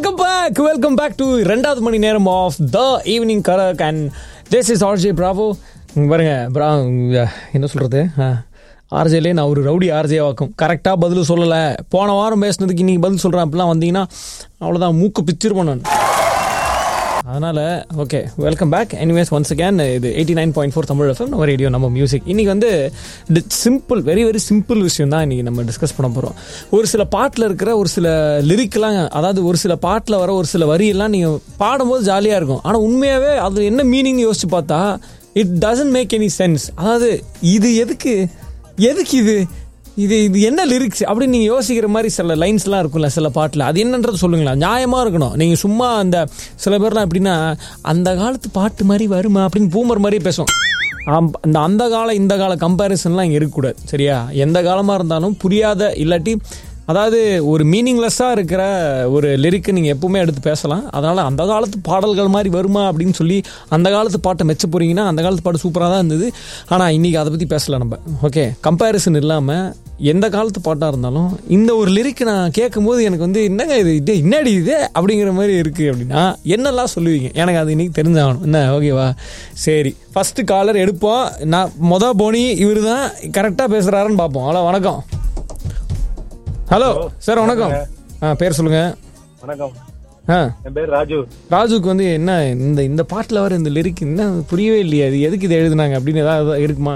Welcome back welcome back to ரெண்டாவது மணி நேரம் of the evening karak and this is RJ Bravo பாருங்க பிரா என்ன சொல்கிறது ஆர்ஜேலே நான் ஒரு ரவுடி ஆர்ஜே வாக்கும் கரெக்டாக பதில் சொல்லலை போன வாரம் பேசுனதுக்கு இன்றைக்கி பதில் சொல்கிறேன் அப்படிலாம் வந்தீங்கன்னா அவ்வளோதான் மூக்கு பிச்சிருப்போம் நான் அதனால் okay welcome back anyways once again இது eighty nine point four Tamil FM நம்ம ரேடியோ நம்ம மியூசிக் இன்றைக்கி வந்து சிம்பிள் வெரி வெரி சிம்பிள் விஷயம் தான் இன்றைக்கி நம்ம டிஸ்கஸ் பண்ண போகிறோம் ஒரு சில பாட்டில் இருக்கிற ஒரு சில லிரிக்லாம் அதாவது ஒரு சில பாட்டில் வர ஒரு சில வரியெல்லாம் நீங்கள் பாடும்போது ஜாலியாக இருக்கும் ஆனால் உண்மையாகவே அது என்ன மீனிங் யோசிச்சு பார்த்தா it doesn't make any sense அதாவது இது எதுக்கு எதுக்கு இது இது இது என்ன லிரிக்ஸ் அப்படின்னு நீங்கள் யோசிக்கிற மாதிரி சில லைன்ஸ்லாம் இருக்கும்ல சில பாட்டில் அது என்னன்றது சொல்லுங்களேன் நியாயமாக இருக்கணும் நீங்கள் சும்மா அந்த சில பேர்லாம் எப்படின்னா அந்த காலத்து பாட்டு மாதிரி வருமா அப்படின்னு பூமர் மாதிரியே பேசும் ஆம், அந்த அந்த கால இந்த கால கம்பேரிசன்லாம் இங்கே இருக்கக்கூடாது சரியா எந்த காலமாக இருந்தாலும் புரியாத இல்லாட்டி அதாவது ஒரு மீனிங்லெஸ்ஸாக இருக்கிற ஒரு லிரிக்கு நீங்கள் எப்பவுமே எடுத்து பேசலாம் அதனால் அந்த காலத்து பாடல்கள் மாதிரி வருமா அப்படின்னு சொல்லி அந்த காலத்து பாட்டை மெச்ச போகிறீங்கன்னா அந்த காலத்து பாட்டு சூப்பராக தான் இருந்தது ஆனால் இன்றைக்கி அதை பற்றி பேசலாம் நம்ம ஓகே கம்பேரிசன் இல்லாமல் எந்த காலத்து பாட்டாக இருந்தாலும் இந்த ஒரு லிரிக் நான் கேட்கும்போது எனக்கு வந்து என்னங்க இது இது என்னடி இது அப்படிங்கிற மாதிரி இருக்குது அப்படின்னா என்னெல்லாம் சொல்லுவீங்க எனக்கு அது இன்னைக்கு தெரிஞ்சாகணும் என்ன ஓகேவா சரி ஃபஸ்ட்டு காலர் எடுப்போம் நான் மொதல் போனி இவர் தான் கரெக்டாக பேசுகிறாருன்னு பார்ப்போம் ஹலோ வணக்கம் ஹலோ சார் வணக்கம் ஆ பேர் சொல்லுங்க வணக்கம் ஆ என் பேர் ராஜு ராஜுக்கு வந்து என்ன இந்த இந்த பாட்டில் வர இந்த லிரிக் என்ன புரியவே இல்லையா இது எதுக்கு இதை எழுதுனாங்க அப்படின்னு ஏதாவது இருக்குமா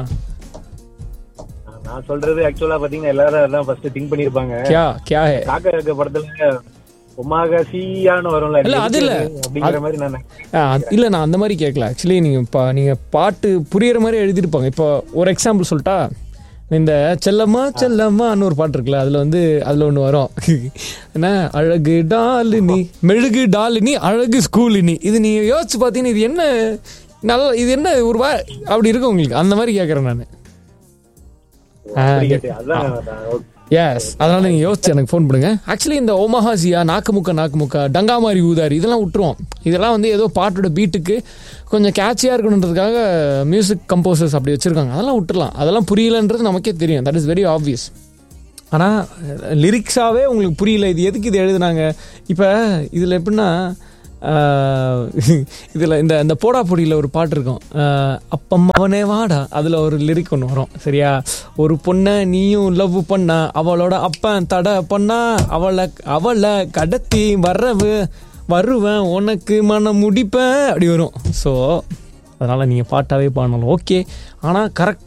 நான் சொல்றது ஆக்சுவலா பாத்தீங்கன்னா எல்லாரும் அதான் ஃபர்ஸ்ட் திங்க் பண்ணிருப்பாங்க கியா கியா ஹே காக்க இருக்க படத்துல உமாக சீயான்னு வரும்ல இல்ல, அது இல்ல. அப்படிங்கிற மாதிரி நான் ஆ, அது- இல்ல நான் அந்த மாதிரி கேட்கல ஆக்சுவலி நீங்க பா நீங்க பாட்டு புரியுற மாதிரி எழுதிருப்பாங்க இப்போ ஒரு எக்ஸாம்பிள் சொல்லிட்டா இந்த செல்லம்மா செல்லம்மான்னு ஒரு பாட்டு இருக்குல்ல அதுல வந்து அதுல ஒன்று வரும் என்ன அழகு டாலினி மெழுகு டாலினி அழகு ஸ்கூலினி இது நீங்க யோசிச்சு பார்த்தீங்கன்னா இது என்ன நல்ல இது என்ன ஒரு வா அப்படி இருக்கும் உங்களுக்கு அந்த மாதிரி கேட்குறேன் நான் அப்படி கேட்டு, அதான் நான் எஸ் அதனால நீங்க யோசிச்சு எனக்கு ஃபோன் பண்ணுங்க ஆக்சுவலி இந்த ஓமஹாசியா நாக்குமுக்கா நாக்குமுக்கா டங்காமாரி ஊதாரி இதெல்லாம் விட்டுருவோம் இதெல்லாம் வந்து ஏதோ பாட்டோட பீட்டுக்கு கொஞ்சம் கேட்சியாக இருக்கணுன்றதுக்காக மியூசிக் கம்போசர்ஸ் அப்படி வச்சிருக்காங்க அதெல்லாம் விட்டுறலாம் அதெல்லாம் புரியலன்றது நமக்கே தெரியும் தட் இஸ் வெரி ஆப்வியஸ் ஆனால் லிரிக்ஸாகவே உங்களுக்கு புரியல இது எதுக்கு இது எழுதுனாங்க இப்போ இதில் எப்படின்னா இதில் இந்த இந்த போடா பொடியில் ஒரு பாட்டு இருக்கும் ஆஹ் அப்பம்மாவனே வாடா அதில் ஒரு லிரிக் ஒன்று வரும் சரியா ஒரு பொண்ணை நீயும் லவ் பண்ணா அவளோட அப்பன் தடை பண்ணா அவளை அவளை கடத்தி வர்றவு வருவேன் உனக்கு மனம் முடிப்பேன் அப்படி வரும் ஸோ அதனால் நீங்கள் பாட்டாவே பாடணும் ஓகே ஆனால் கரெக்ட்